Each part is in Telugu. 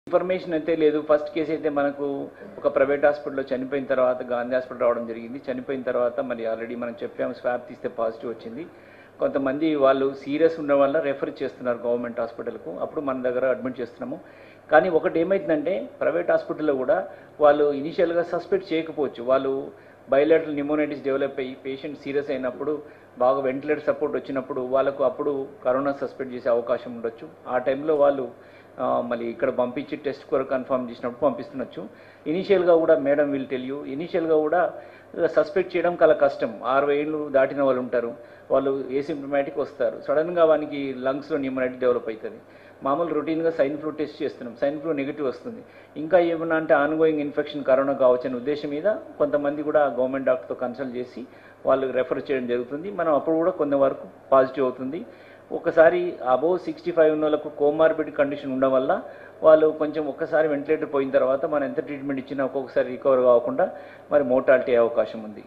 ఇన్ఫర్మేషన్ అయితే లేదు ఫస్ట్ కేసు అయితే మనకు ఒక ప్రైవేట్ హాస్పిటల్లో చనిపోయిన తర్వాత గాంధీ హాస్పిటల్ రావడం జరిగింది చనిపోయిన తర్వాత మరి ఆల్రెడీ మనం చెప్పాము స్వాబ్ తీస్తే పాజిటివ్ వచ్చింది కొంతమంది వాళ్ళు సీరియస్ ఉన్న వల్ల రెఫర్ చేస్తున్నారు గవర్నమెంట్ హాస్పిటల్కు అప్పుడు మన దగ్గర అడ్మిట్ చేస్తున్నాము కానీ ఒకటి ఏమైందంటే ప్రైవేట్ హాస్పిటల్లో కూడా వాళ్ళు ఇనిషియల్గా సస్పెక్ట్ చేయకపోవచ్చు వాళ్ళు బయోలెటరల్ న్యూమోనైటిస్ డెవలప్ అయ్యి పేషెంట్ సీరియస్ అయినప్పుడు బాగా వెంటిలేటర్ సపోర్ట్ వచ్చినప్పుడు వాళ్ళకు అప్పుడు కరోనా సస్పెక్ట్ చేసే అవకాశం ఉండొచ్చు ఆ టైంలో వాళ్ళు ఆ, మళ్ళీ ఇక్కడ పంపించి టెస్ట్ కొరకు కన్ఫర్మ్ చేసినప్పుడు పంపిస్తుండొచ్చు ఇనీషియల్గా కూడా మేడం విల్ టెల్ యూ ఇనీషియల్గా కూడా సస్పెక్ట్ చేయడం చాలా కష్టం అరవై ఏళ్ళు దాటిన వాళ్ళు ఉంటారు వాళ్ళు ఏసిమ్టమాటిక్ వస్తారు సడన్గా వానికి లంగ్స్లో న్యూమరైటిస్ డెవలప్ అవుతుంది మామూలు రొటీన్గా సైన్ ఫ్లూ టెస్ట్ చేస్తున్నాం సైన్ ఫ్లూ నెగిటివ్ వస్తుంది ఇంకా ఏమన్నా అంటే ఆన్గోయింగ్ ఇన్ఫెక్షన్ కరోనా కావచ్చు అనే ఉద్దేశం మీద కొంతమంది కూడా గవర్నమెంట్ డాక్టర్తో కన్సల్ట్ చేసి వాళ్ళు రెఫర్ చేయడం జరుగుతుంది మనం అప్పుడు కూడా కొంతవరకు పాజిటివ్ అవుతుంది ఒకసారి అబోవ్ సిక్స్టీ ఫైవ్ ఉన్న వాళ్ళకు కోమార్బిడ్ కండిషన్ ఉండడం వల్ల వాళ్ళు కొంచెం ఒక్కసారి వెంటిలేటర్ పోయిన తర్వాత మనం ఎంత ట్రీట్మెంట్ ఇచ్చినా ఒక్కొక్కసారి రికవర్ కాకుండా మరి మోటాలిటీ అయ్యే అవకాశం ఉంది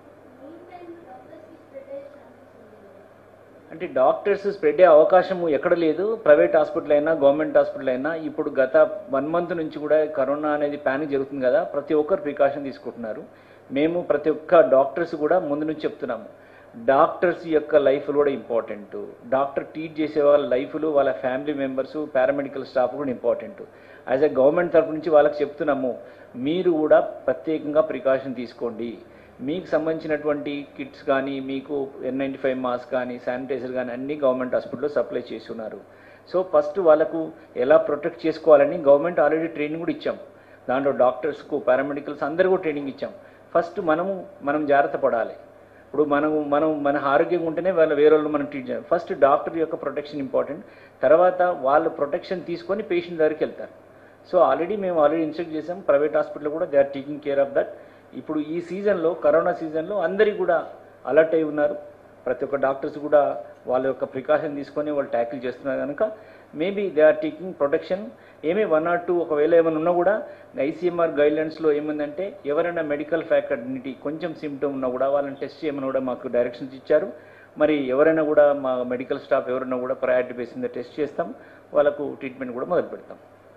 అంటే డాక్టర్స్ స్ప్రెడ్ అయ్యే అవకాశం ఎక్కడ లేదు ప్రైవేట్ హాస్పిటల్ అయినా గవర్నమెంట్ హాస్పిటల్ అయినా ఇప్పుడు గత వన్ మంత్ నుంచి కూడా కరోనా అనేది ప్యానిక్ జరుగుతుంది కదా ప్రతి ఒక్కరు ప్రికాషన్ తీసుకుంటున్నారు మేము ప్రతి ఒక్క డాక్టర్స్ కూడా ముందు నుంచి చెప్తున్నాము డాక్టర్స్ యొక్క లైఫ్ కూడా ఇంపార్టెంట్ డాక్టర్ ట్రీట్ చేసే వాళ్ళ లైఫ్లు వాళ్ళ ఫ్యామిలీ మెంబర్స్ పారామెడికల్ స్టాఫ్ కూడా ఇంపార్టెంట్ యాజ్ ఎ గవర్నమెంట్ తరపు నుంచి వాళ్ళకి చెప్తున్నాము మీరు కూడా ప్రత్యేకంగా ప్రికాషన్ తీసుకోండి మీకు సంబంధించినటువంటి కిట్స్ కానీ మీకు ఎన్ నైంటీ ఫైవ్ మాస్క్ కానీ శానిటైజర్ కానీ అన్ని గవర్నమెంట్ హాస్పిటల్లో సప్లై చేస్తున్నారు సో ఫస్ట్ వాళ్ళకు ఎలా ప్రొటెక్ట్ చేసుకోవాలని గవర్నమెంట్ ఆల్రెడీ ట్రైనింగ్ కూడా ఇచ్చాం దాంట్లో డాక్టర్స్కు పారామెడికల్స్ అందరూ కూడా ట్రైనింగ్ ఇచ్చాం ఫస్ట్ మనము మనం జాగ్రత్త పడాలి ఇప్పుడు మనం మనం మన ఆరోగ్యంగా ఉంటేనే వాళ్ళ వేరే వాళ్ళు మనం ట్రీట్ చేయాలి ఫస్ట్ డాక్టర్ యొక్క ప్రొటెక్షన్ ఇంపార్టెంట్ తర్వాత వాళ్ళు ప్రొటెక్షన్ తీసుకొని పేషెంట్ దగ్గరికి వెళ్తారు సో ఆల్రెడీ మేము ఆల్రెడీ ఇన్స్ట్రక్ట్ చేసాం ప్రైవేట్ హాస్పిటల్ కూడా they are taking care of that ఇప్పుడు ఈ సీజన్లో కరోనా సీజన్లో అందరికీ కూడా అలర్ట్ అయి ఉన్నారు ప్రతి ఒక్క డాక్టర్స్ కూడా వాళ్ళ యొక్క ప్రికాషన్ తీసుకొని వాళ్ళు ట్యాకిల్ చేస్తున్నారు కనుక maybe they are taking protection ఏమీ వన్ ఆర్ టూ ఒకవేళ ఏమైనా ఉన్నా కూడా ఐసీఎంఆర్ గైడ్లైన్స్లో ఏముందంటే ఎవరైనా మెడికల్ ఫ్యాకల్టీ కొంచెం సిమ్టమ్ ఉన్నా కూడా వాళ్ళని టెస్ట్ చేయమని కూడా మాకు డైరెక్షన్స్ ఇచ్చారు మరి ఎవరైనా కూడా మా మెడికల్ స్టాఫ్ ఎవరైనా కూడా ప్రయారిటీ బేస్ మీద టెస్ట్ చేస్తాం వాళ్ళకు ట్రీట్మెంట్ కూడా మొదలు పెడతాం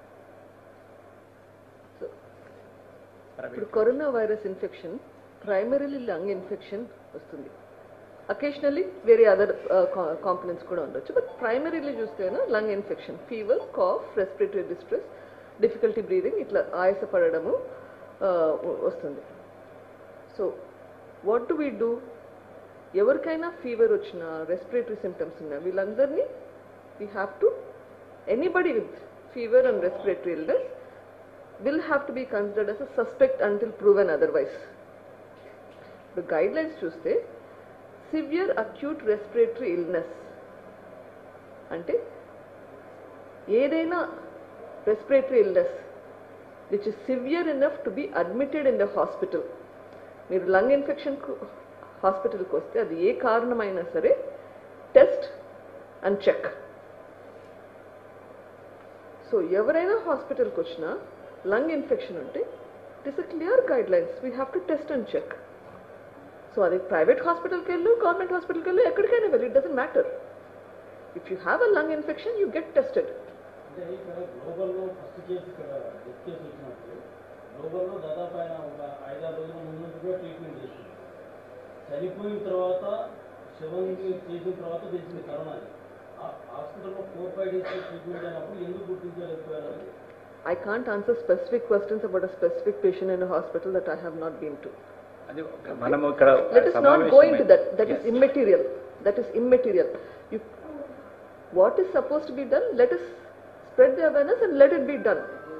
ఇప్పుడు corona virus infection primarily lung infection వస్తుంది అకేషనల్లీ వేరే అదర్ కాంపనెంట్స్ కూడా ఉండొచ్చు బట్ ప్రైమరీలీ చూస్తేనా lung infection fever cough respiratory distress difficulty breathing ఇట్లా ఆయాసపడము uh, వస్తుంది so what do we do ఎవరికైనా ఫీవర్ వచ్చినా రెస్పిరేటరీ సిమ్టమ్స్ ఉన్నా వీళ్ళందరినీ we have to anybody with fever and respiratory illness will have to be considered as a suspect until proven otherwise. The guidelines చూస్తే సివియర్ అక్యూట్ రెస్పిరేటరీ ఇల్నెస్ అంటే ఏదైనా respiratory illness which is severe enough to be admitted in the hospital మీరు లంగ్ ఇన్ఫెక్షన్కు హాస్పిటల్కి వస్తే అది ఏ కారణమైనా సరే టెస్ట్ అండ్ చెక్ సో ఎవరైనా హాస్పిటల్కి వచ్చినా లంగ్ ఇన్ఫెక్షన్ ఉంటే it is a clear guidelines we have to test and check so అది ప్రైవేట్ హాస్పిటల్కి వెళ్ళు గవర్నమెంట్ హాస్పిటల్కి వెళ్ళు ఎక్కడికైనా వెళ్ళి it doesn't matter if you have a lung infection you get tested అంటే ఇక్కడ గ్లోబల్లో ఫస్ట్ కేసు ఇక్కడ డెత్ కేసు వచ్చినప్పుడు గ్లోబల్లో దాదాపు ఆయన ఒక ఐదారు రోజుల ముందు నుంచి కూడా ట్రీట్మెంట్ చేసింది చనిపోయిన తర్వాత శవం చేసిన తర్వాత తెలిసింది కరోనా అని. ఆ హాస్పిటల్లో ఫోర్ ఫైవ్ డేస్ ట్రీట్మెంట్ అయినప్పుడు ఎందుకు గుర్తించలేకపోయారు అని I can't answer specific questions about a specific patient in a hospital that I have not been to. అది మనం ఇక్కడ Let us not go into that. That is Yes. immaterial. That is immaterial. You, what is supposed to be done? Let us spread the awareness and let it be done.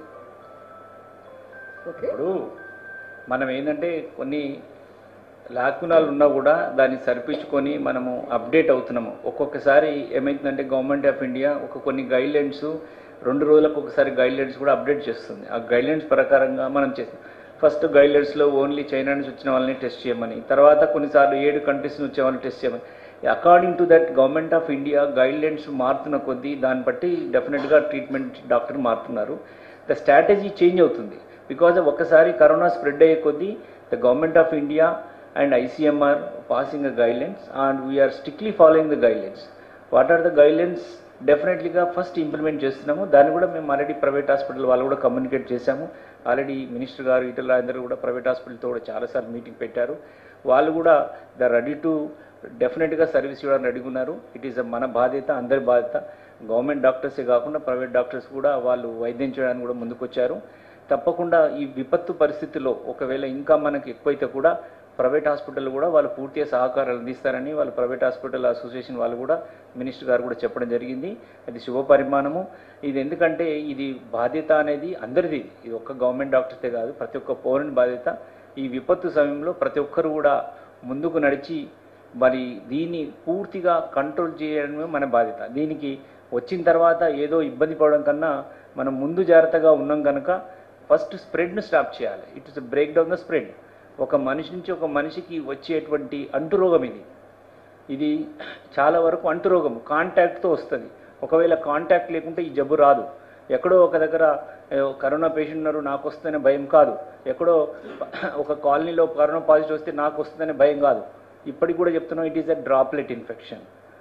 Okay? ఇప్పుడు మనం ఏంటంటే కొన్ని లాకునాలు ఉన్నా కూడా దాన్ని సరిపించుకొని మనము అప్డేట్ అవుతున్నాము ఒక్కొక్కసారి ఏమైతుందంటే గవర్నమెంట్ ఆఫ్ ఇండియా ఒక కొన్ని గైడ్లైన్స్ రెండు రోజులకు ఒకసారి గైడ్లైన్స్ కూడా అప్డేట్ చేస్తుంది ఆ గైడ్లైన్స్ ప్రకారంగా మనం చేస్తాం ఫస్ట్ గైడ్లైన్స్లో ఓన్లీ చైనా నుంచి వచ్చిన వాళ్ళని టెస్ట్ చేయమని తర్వాత కొన్నిసార్లు ఏడు కంట్రీస్ నుంచి వచ్చే వాళ్ళని టెస్ట్ చేయమని according to that government of India guidelines మారుతున్న కొద్దీ దాన్ని బట్టి డెఫినెట్గా ట్రీట్మెంట్ డాక్టర్ మారుతున్నారు ద స్ట్రాటజీ చేంజ్ అవుతుంది బికాజ్ ఒక్కసారి కరోనా స్ప్రెడ్ అయ్యే కొద్దీ the government of India and ICMR passing the guidelines and we are strictly following the guidelines what are the guidelines డెఫినెట్లీగా ఫస్ట్ ఇంప్లిమెంట్ చేస్తున్నాము దాన్ని కూడా మేము ఆల్రెడీ ప్రైవేట్ హాస్పిటల్ వాళ్ళు కూడా కమ్యూనికేట్ చేశాము ఆల్రెడీ మినిస్టర్ గారు ఇటల అందరూ కూడా ప్రైవేట్ హాస్పిటల్తో కూడా చాలాసార్లు మీటింగ్ పెట్టారు వాళ్ళు కూడా ద రెడీ టు డెఫినెట్గా సర్వీస్ ఇవ్వడానికి రెడీగా ఉన్నారు ఇట్ ఈస్ మన బాధ్యత అందరి బాధ్యత గవర్నమెంట్ డాక్టర్సే కాకుండా ప్రైవేట్ డాక్టర్స్ కూడా వాళ్ళు వైద్యం చేయడానికి కూడా ముందుకొచ్చారు తప్పకుండా ఈ విపత్తు పరిస్థితిలో ఒకవేళ ఇంకా మనకి ఎక్కువైతే కూడా ప్రైవేట్ హాస్పిటల్ కూడా వాళ్ళు పూర్తిగా సహకారాలు అందిస్తారని వాళ్ళు ప్రైవేట్ హాస్పిటల్ అసోసియేషన్ వాళ్ళు కూడా మినిస్టర్ గారు కూడా చెప్పడం జరిగింది అది శుభ పరిమాణము ఇది ఎందుకంటే ఇది బాధ్యత అనేది అందరిది ఇది ఒక్క గవర్నమెంట్ డాక్టర్సే కాదు ప్రతి ఒక్క పౌరుని బాధ్యత ఈ విపత్తు సమయంలో ప్రతి ఒక్కరు కూడా ముందుకు నడిచి మరి దీన్ని పూర్తిగా కంట్రోల్ చేయడమే మన బాధ్యత దీనికి వచ్చిన తర్వాత ఏదో ఇబ్బంది పడడం కన్నా మనం ముందు జాగ్రత్తగా ఉన్నాం కనుక ఫస్ట్ స్ప్రెడ్ను స్టాప్ చేయాలి it is break down the spread ఒక మనిషి నుంచి ఒక మనిషికి వచ్చేటువంటి అంటురోగం ఇది ఇది చాలా వరకు అంటురోగం కాంటాక్ట్తో వస్తుంది ఒకవేళ కాంటాక్ట్ లేకుంటే ఈ జబ్బు రాదు ఎక్కడో ఒక దగ్గర ఏ, కరోనా పేషెంట్ ఉన్నారు నాకు వస్తుందనే భయం కాదు ఎక్కడో ఒక కాలనీలో కరోనా పాజిటివ్ వస్తే నాకు వస్తుందనే భయం కాదు ఇప్పటికి కూడా చెప్తున్నాం it is a droplet infection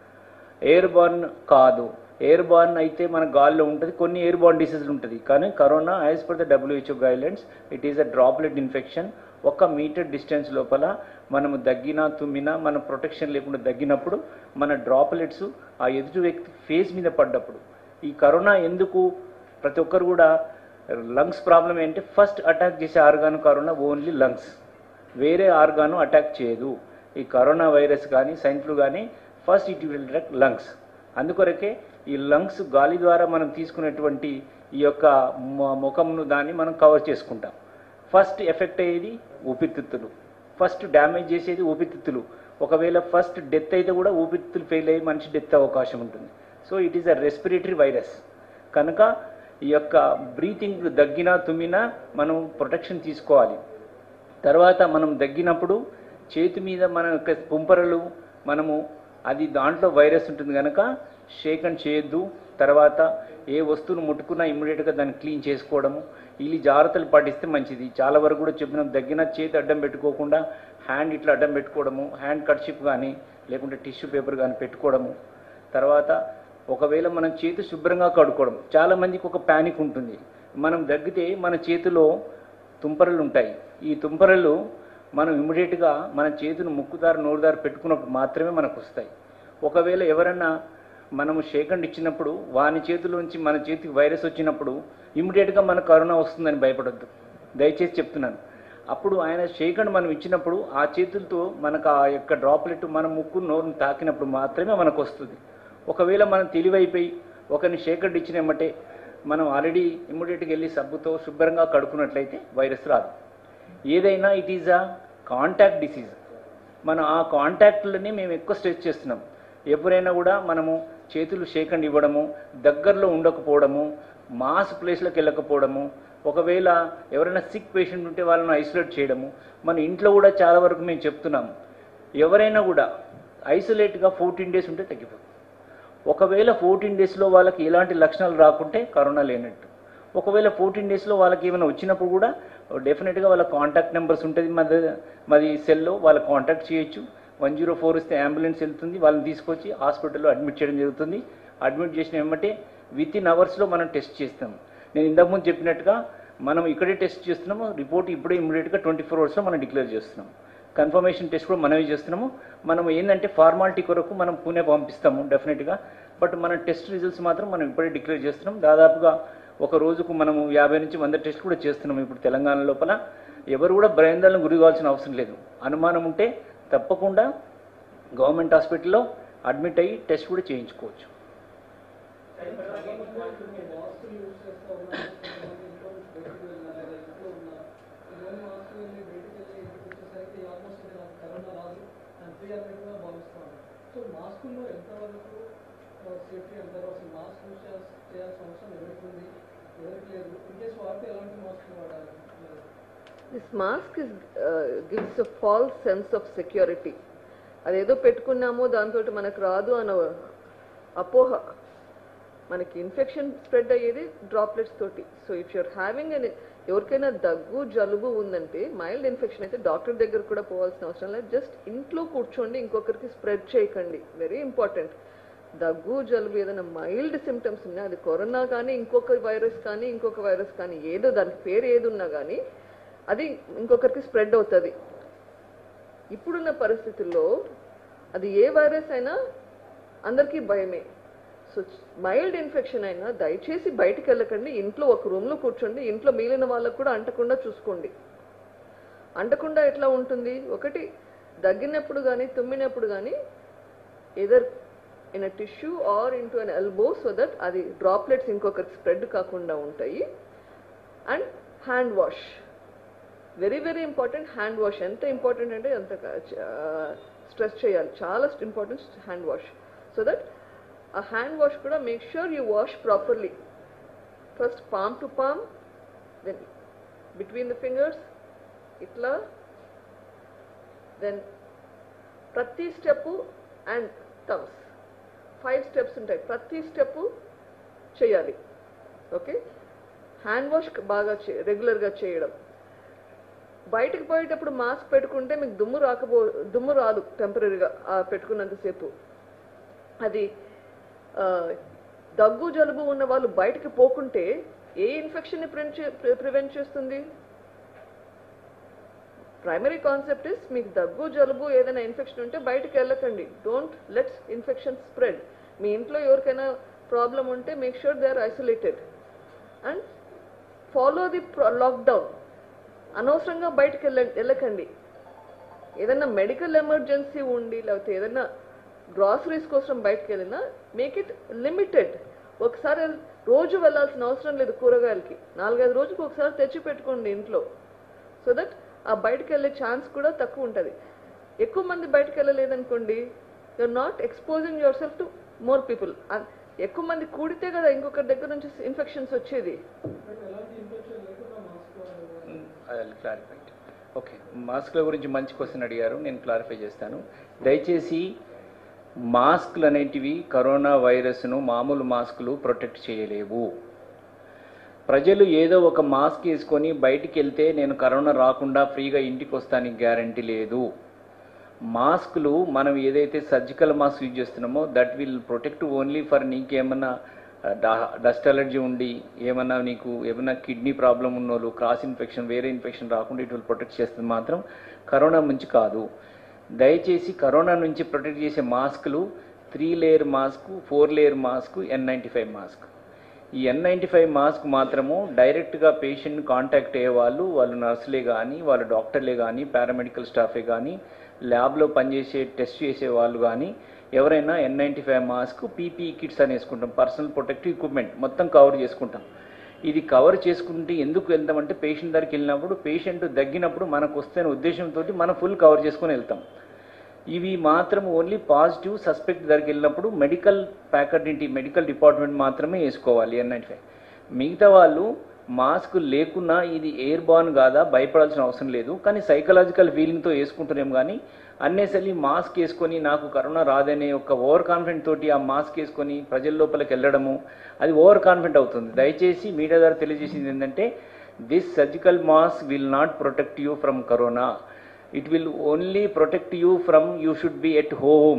airborne కాదు ఎయిర్ బార్న్ అయితే మన గాల్లో ఉంటుంది కొన్ని ఎయిర్ బార్న్ డిసీజులు ఉంటుంది కానీ corona as per the WHO guidelines it is a droplet infection ఒక మీటర్ డిస్టెన్స్ లోపల మనము దగ్గినా తుమ్మినా మన ప్రొటెక్షన్ లేకుండా దగ్గినప్పుడు మన డ్రాప్లెట్స్ ఆ ఎదుటి వ్యక్తి ఫేస్ మీద పడ్డప్పుడు ఈ కరోనా ఎందుకు ప్రతి ఒక్కరు కూడా లంగ్స్ ప్రాబ్లం ఏంటంటే ఫస్ట్ అటాక్ చేసే ఆర్గాన్ కరోనా ఓన్లీ లంగ్స్ వేరే ఆర్గాను అటాక్ చేయదు ఈ కరోనా వైరస్ కానీ సైన్ ఫ్లూ కానీ first it will attack lungs అందుకొరకే ఈ లంగ్స్ గాలి ద్వారా మనం తీసుకునేటువంటి ఈ యొక్క మొ- ముఖంను దాన్ని మనం కవర్ చేసుకుంటాం ఫస్ట్ ఎఫెక్ట్ అయ్యేది ఊపిరితిత్తులు ఫస్ట్ డ్యామేజ్ చేసేది ఊపిరితిత్తులు ఒకవేళ ఫస్ట్ డెత్ అయితే కూడా ఊపిరితిత్తులు ఫెయిల్ అయ్యి మనిషి డెత్ అవకాశం ఉంటుంది so it is a respiratory virus కనుక ఈ యొక్క బ్రీతింగ్ దగ్గినా తుమ్మినా మనం ప్రొటెక్షన్ తీసుకోవాలి తర్వాత మనం దగ్గినప్పుడు చేతి మీద మన యొక్క పుంపరలు మనము అది దాంట్లో వైరస్ ఉంటుంది కనుక షేక్ అండ్ చేయొద్దు తర్వాత ఏ వస్తువును ముట్టుకున్నా ఇమ్మీడియట్గా దాన్ని క్లీన్ చేసుకోవడము ఈ జాగ్రత్తలు పాటిస్తే మంచిది చాలా వరకు కూడా చెప్పినాం దగ్గిన చేతి అడ్డం పెట్టుకోకుండా హ్యాండ్ ఇట్లా అడ్డం పెట్టుకోవడము హ్యాండ్ కట్షిప్ కానీ లేకుంటే టిష్యూ పేపర్ కానీ పెట్టుకోవడము తర్వాత ఒకవేళ మనం చేతి శుభ్రంగా కడుక్కోవడం చాలా మందికి ఒక ప్యానిక్ ఉంటుంది మనం దగ్గితే మన చేతిలో తుంపరలు ఉంటాయి ఈ తుంపరలు మనం ఇమ్మీడియట్గా మన చేతిని ముక్కుదారు నోరుదారు పెట్టుకున్నప్పుడు మాత్రమే మనకు వస్తాయి ఒకవేళ ఎవరన్నా మనము షేకండ్ ఇచ్చినప్పుడు వాని చేతిలోంచి మన చేతికి వైరస్ వచ్చినప్పుడు ఇమ్మీడియట్గా మన కరోనా వస్తుందని భయపడొద్దు దయచేసి చెప్తున్నాను అప్పుడు ఆయన షేకండ్ మనం ఇచ్చినప్పుడు ఆ చేతులతో మనకు ఆ యొక్క డ్రాప్లెట్ మన ముక్కు నోరుని తాకినప్పుడు మాత్రమే మనకు వస్తుంది ఒకవేళ మనం తెలివైపోయి ఒకరిని షేకండ్ ఇచ్చినమ్మటే మనం ఆల్రెడీ ఇమ్మీడియట్గా వెళ్ళి సబ్బుతో శుభ్రంగా కడుక్కున్నట్లయితే వైరస్ రాదు ఏదైనా it is a contact disease మనం ఆ కాంటాక్ట్లని మేము ఎక్కువ స్ట్రెచ్ చేస్తున్నాం ఎప్పుడైనా కూడా మనము చేతులు షేకండ్ ఇవ్వడము దగ్గరలో ఉండకపోవడము మాస్ ప్లేస్లోకి వెళ్ళకపోవడము ఒకవేళ ఎవరైనా సిక్ పేషెంట్ ఉంటే వాళ్ళని ఐసోలేట్ చేయడము మన ఇంట్లో కూడా చాలా వరకు మేము చెప్తున్నాం ఎవరైనా కూడా ఐసోలేట్గా ఫోర్టీన్ డేస్ ఉంటే తగ్గిపోతుంది ఒకవేళ ఫోర్టీన్ డేస్లో వాళ్ళకి ఎలాంటి లక్షణాలు రాకుంటే కరోనా లేనట్టు ఒకవేళ ఫోర్టీన్ డేస్లో వాళ్ళకి ఏమైనా వచ్చినప్పుడు కూడా డెఫినెట్గా వాళ్ళ కాంటాక్ట్ నెంబర్స్ ఉంటుంది మాది మాది సెల్లో వాళ్ళ కాంటాక్ట్ చేయొచ్చు వన్ జీరో ఫోర్ ఇస్తే అంబులెన్స్ వెళ్తుంది వాళ్ళని తీసుకొచ్చి హాస్పిటల్లో అడ్మిట్ చేయడం జరుగుతుంది అడ్మిట్ చేసిన ఏమంటే విత్ ఇన్ అవర్స్లో మనం టెస్ట్ చేస్తాం నేను ఇంతకుముందు చెప్పినట్టుగా మనం ఇక్కడే టెస్ట్ చేస్తున్నాము రిపోర్ట్ ఇప్పుడే ఇమ్మీడియట్గా ట్వంటీ ఫోర్ అవర్స్లో మనం డిక్లేర్ చేస్తున్నాం కన్ఫర్మేషన్ టెస్ట్ కూడా మనమే చేస్తున్నాము మనం ఏంటంటే ఫార్మాలిటీ కొరకు మనం పూణే పంపిస్తాము డెఫినెట్గా బట్ మన టెస్ట్ రిజల్ట్స్ మాత్రం మనం ఇప్పుడే డిక్లేర్ చేస్తున్నాం దాదాపుగా ఒక రోజుకు మనము యాభై నుంచి వంద టెస్ట్ కూడా చేస్తున్నాం ఇప్పుడు తెలంగాణ లోపల ఎవరు కూడా భయాందోళన గురి కావాల్సిన అవసరం లేదు అనుమానం ఉంటే తప్పకుండా గవర్నమెంట్ హాస్పిటల్లో అడ్మిట్ అయ్యి టెస్ట్ కూడా చేయించుకోవచ్చు మాస్క్ యూజ్ చేస్తూ ఉన్నారు కొంతమంది ఇంట్లో నుంచి బయటకు వెళ్ళినా లేదా ఇంట్లో ఉన్నా ఇవన్నీ మాస్క్ వెళ్ళి బయటకు వెళ్ళి ఇంటికి వచ్చేసరికి ఆల్మోస్ట్ ఇది నాకు కరోనా రాదు అని ఫ్రీ అన్నట్టుగా భావిస్తున్నాను సో మాస్కుల్లో ఎంతవరకు సేఫ్టీ అంటారు అసలు మాస్క్ యూజ్ చేయాల్సి చేయాల్సిన అవసరం ఎవరికి ఉంది ఎవరికి లేదు ఇన్ కేసు వాడితే ఎలాంటి మాస్క్ వాడాలి this mask is gives a false sense of security అదేదో పెట్టుకున్నామో దాంతో మనకు రాదు అన్న అపోహ మనకి ఇన్ఫెక్షన్ స్ప్రెడ్ అయ్యేది డ్రాప్లెట్స్ తోటి so if you're having an ఎవరికైనా దగ్గు జలుబు ఉందంటే మైల్డ్ ఇన్ఫెక్షన్ అయితే డాక్టర్ దగ్గర కూడా పోవాల్సిన అవసరం లేదు జస్ట్ ఇంట్లో కూర్చోండి ఇంకొకరికి స్ప్రెడ్ చేయకండి వెరీ ఇంపార్టెంట్ దగ్గు జలుబు ఏదైనా మైల్డ్ సిమ్టమ్స్ ఉన్నాయి అది కరోనా కానీ ఇంకొక వైరస్ కానీ ఇంకొక వైరస్ కానీ ఏదో దానికి పేరు ఏది ఉన్నా కానీ అది ఇంకొకరికి స్ప్రెడ్ అవుతుంది ఇప్పుడున్న పరిస్థితుల్లో అది ఏ వైరస్ అయినా అందరికీ భయమే సో మైల్డ్ ఇన్ఫెక్షన్ అయినా దయచేసి బయటికి వెళ్ళకండి ఇంట్లో ఒక రూమ్లో కూర్చోండి ఇంట్లో మిగిలిన వాళ్ళకు కూడా అంటకుండా చూసుకోండి అంటకుండా ఎట్లా ఉంటుంది ఒకటి దగ్గినప్పుడు కానీ తుమ్మినప్పుడు కానీ either in a tissue or into an elbow so that అది డ్రాప్లెట్స్ ఇంకొకరికి స్ప్రెడ్ కాకుండా ఉంటాయి and hand wash very very important hand wash ఎంత ఇంపార్టెంట్ అంటే అంత స్ట్రెస్ చేయాలి చాలా important hand wash so that ఆ హ్యాండ్ వాష్ కూడా make sure you wash properly first palm to palm then between the fingers ఇట్లా దెన్ ప్రతి step and thumbs five steps ఉంటాయి ప్రతి స్టెప్ చేయాలి ఓకే హ్యాండ్ వాష్ బాగా చే రెగ్యులర్గా చేయడం బయటకు పోయేటప్పుడు మాస్క్ పెట్టుకుంటే మీకు దుమ్ము రాకపో దుమ్ము రాదు టెంపరీగా పెట్టుకున్నంతసేపు అది ఆ, దగ్గు జలుబు ఉన్న వాళ్ళు బయటకు పోకుంటే ఏ ఇన్ఫెక్షన్ని ప్రివెంట్ చేస్తుంది ప్రైమరీ కాన్సెప్ట్ ఇస్ మీకు దగ్గు జలుబు ఏదైనా ఇన్ఫెక్షన్ ఉంటే బయటకు వెళ్ళకండి డోంట్ లెట్స్ ఇన్ఫెక్షన్ స్ప్రెడ్ మీ ఇంట్లో ఎవరికైనా ప్రాబ్లం ఉంటే make sure they are isolated and follow the lockdown అనవసరంగా బయటకు వెళ్ళ వెళ్ళకండి ఏదైనా మెడికల్ ఎమర్జెన్సీ ఉండి లేకపోతే ఏదైనా గ్రాసరీస్ కోసం బయటకు వెళ్ళినా మేక్ ఇట్ లిమిటెడ్ ఒకసారి వెళ్- రోజు వెళ్ళాల్సిన అవసరం లేదు కూరగాయలకి నాలుగైదు రోజులకు ఒకసారి తెచ్చి పెట్టుకోండి ఇంట్లో సో దట్ ఆ బయటకు వెళ్ళే ఛాన్స్ కూడా తక్కువ ఉంటుంది ఎక్కువ మంది బయటకు వెళ్ళలేదనుకోండి you are not exposing yourself to more people ఎక్కువ మంది కూడితే కదా ఇంకొకరి దగ్గర నుంచి ఇన్ఫెక్షన్స్ వచ్చేది క్లారిఫై ఓకే మాస్క్ల గురించి మంచి క్వశ్చన్ అడిగారు నేను క్లారిఫై చేస్తాను దయచేసి మాస్క్లు అనేటివి కరోనా వైరస్ను మామూలు మాస్కులు ప్రొటెక్ట్ చేయలేవు ప్రజలు ఏదో ఒక మాస్క్ వేసుకొని బయటికి వెళ్తే నేను కరోనా రాకుండా ఫ్రీగా ఇంటికి వస్తానికి గ్యారంటీ లేదు మాస్కులు మనం ఏదైతే సర్జికల్ మాస్క్ యూజ్ చేస్తున్నామో that will protect only for నీకేమన్నా డస్ట్ అలర్జీ ఉండి ఏమన్నా నీకు ఏమన్నా కిడ్నీ ప్రాబ్లం ఉన్నోళ్ళు క్రాస్ ఇన్ఫెక్షన్ వేరే ఇన్ఫెక్షన్ రాకుండా ఇటు ప్రొటెక్ట్ చేస్తుంది మాత్రం కరోనా నుంచి కాదు దయచేసి కరోనా నుంచి ప్రొటెక్ట్ చేసే మాస్కులు three layer mask four layer mask N ninety five mask ఈ ఎన్ నైంటీ ఫైవ్ మాస్క్ మాత్రము డైరెక్ట్గా పేషెంట్ కాంటాక్ట్ అయ్యే వాళ్ళు వాళ్ళు నర్సులే కానీ వాళ్ళ డాక్టర్లే కానీ పారామెడికల్ స్టాఫే కానీ ల్యాబ్లో పనిచేసే టెస్ట్ చేసే వాళ్ళు కానీ ఎవరైనా N ninety five mask PP kits అని వేసుకుంటాం పర్సనల్ ప్రొటెక్టివ్ ఎక్విప్మెంట్ మొత్తం కవర్ చేసుకుంటాం ఇది కవర్ చేసుకుంటే ఎందుకు వెళ్తామంటే పేషెంట్ దగ్గరికి వెళ్ళినప్పుడు పేషెంట్ దగ్గినప్పుడు మనకు వస్తున్న ఉద్దేశంతో మనం ఫుల్ కవర్ చేసుకొని వెళ్తాం ఇవి మాత్రం ఓన్లీ పాజిటివ్ సస్పెక్ట్ దగ్గరికి వెళ్ళినప్పుడు మెడికల్ ఫ్యాకల్టీ మెడికల్ డిపార్ట్మెంట్ మాత్రమే వేసుకోవాలి ఎన్ నైంటీ ఫైవ్ మిగతా వాళ్ళు మాస్క్ లేకున్నా ఇది ఎయిర్ బాన్ కాదా భయపడాల్సిన అవసరం లేదు కానీ సైకలాజికల్ ఫీలింగ్తో వేసుకుంటున్నాం కానీ అన్నేసరి మాస్క్ వేసుకొని నాకు కరోనా రాదనే ఒక ఓవర్ కాన్ఫిడెంట్ తోటి ఆ మాస్క్ వేసుకొని ప్రజల లోపలికి వెళ్ళడము అది ఓవర్ కాన్ఫిడెంట్ అవుతుంది దయచేసి మీడియా ద్వారా తెలియజేసింది ఏంటంటే this surgical mask will not protect you from corona it will only protect you from you should be at home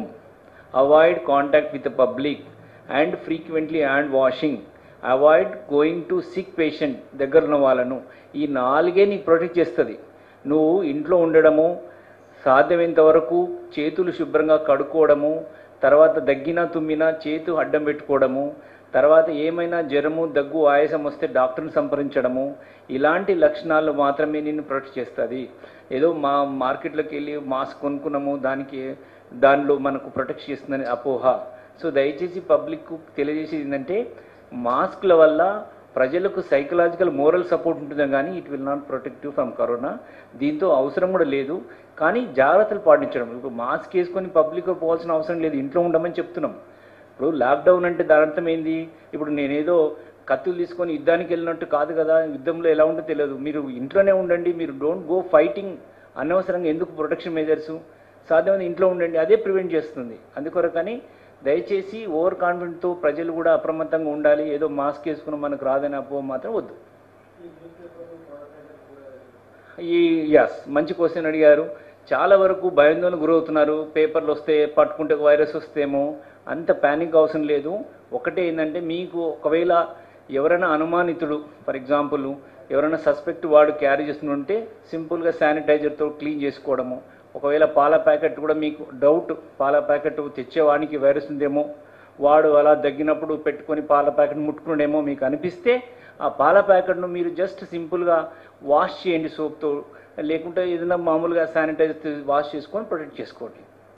avoid contact with the public and frequently hand washing avoid going to sick patient దగ్గర ఉన్న వాళ్ళను ఈ నాలుగే నీకు ప్రొటెక్ట్ చేస్తుంది నువ్వు ఇంట్లో ఉండడము సాధ్యమైనంత వరకు చేతులు శుభ్రంగా కడుక్కోవడము తర్వాత దగ్గినా తుమ్మినా చేతు అడ్డం పెట్టుకోవడము తర్వాత ఏమైనా జ్వరము దగ్గు ఆయాసం వస్తే డాక్టర్ని సంప్రదించడము ఇలాంటి లక్షణాలు మాత్రమే నిన్ను ప్రొటెక్ట్ చేస్తుంది ఏదో మా మార్కెట్లోకి వెళ్ళి మాస్క్ కొనుక్కున్నాము దానికి దానిలో మనకు ప్రొటెక్ట్ చేస్తుందని అపోహ సో దయచేసి పబ్లిక్ తెలియజేసేది ఏంటంటే మాస్క్ల వల్ల ప్రజలకు సైకలాజికల్ మోరల్ సపోర్ట్ ఉంటుంది కానీ it will not protective from corona దీంతో అవసరం కూడా లేదు కానీ జాగ్రత్తలు పాటించడం ఇప్పుడు మాస్క్ వేసుకొని పబ్లిక్ పోవాల్సిన అవసరం లేదు ఇంట్లో ఉండమని చెప్తున్నాం ఇప్పుడు లాక్డౌన్ అంటే దాని అర్థం ఏంది ఇప్పుడు నేనేదో కత్తులు తీసుకొని యుద్ధానికి వెళ్ళినట్టు కాదు కదా యుద్ధంలో ఎలా ఉంటుందో తెలియదు మీరు ఇంట్లోనే ఉండండి మీరు డోంట్ గో ఫైటింగ్ అనవసరంగా ఎందుకు ప్రొటెక్షన్ మెజర్స్ సాధ్యమైన ఇంట్లో ఉండండి అదే ప్రివెంట్ చేస్తుంది అందుకొరకని దయచేసి ఓవర్ కాన్ఫిడెంట్తో ప్రజలు కూడా అప్రమత్తంగా ఉండాలి ఏదో మాస్క్ వేసుకుని మనకు రాదని అపో మాత్రం వద్దు ఈ యస్ మంచి క్వశ్చన్ అడిగారు చాలా వరకు భయాందోళన గురవుతున్నారు పేపర్లు వస్తే పట్టుకుంటే వైరస్ వస్తేమో అంత ప్యానిక్ అవసరం లేదు ఒకటే ఏంటంటే మీకు ఒకవేళ ఎవరైనా అనుమానితుడు ఫర్ ఎగ్జాంపుల్ ఎవరైనా సస్పెక్ట్ వాడు క్యారీ చేస్తుంటే సింపుల్గా శానిటైజర్తో క్లీన్ చేసుకోవడము ఒకవేళ పాల ప్యాకెట్ కూడా మీకు డౌట్ పాల ప్యాకెట్ తెచ్చేవానికి వైరస్ ఉందేమో వాడు అలా దగ్గినప్పుడు పెట్టుకొని పాల ప్యాకెట్ ముట్టుకునేమో మీకు అనిపిస్తే ఆ పాల ప్యాకెట్ను మీరు జస్ట్ సింపుల్గా వాష్ చేయండి సోప్తో లేకుంటే ఏదైనా మామూలుగా శానిటైజర్ వాష్ చేసుకొని ప్రొటెక్ట్ చేసుకోండి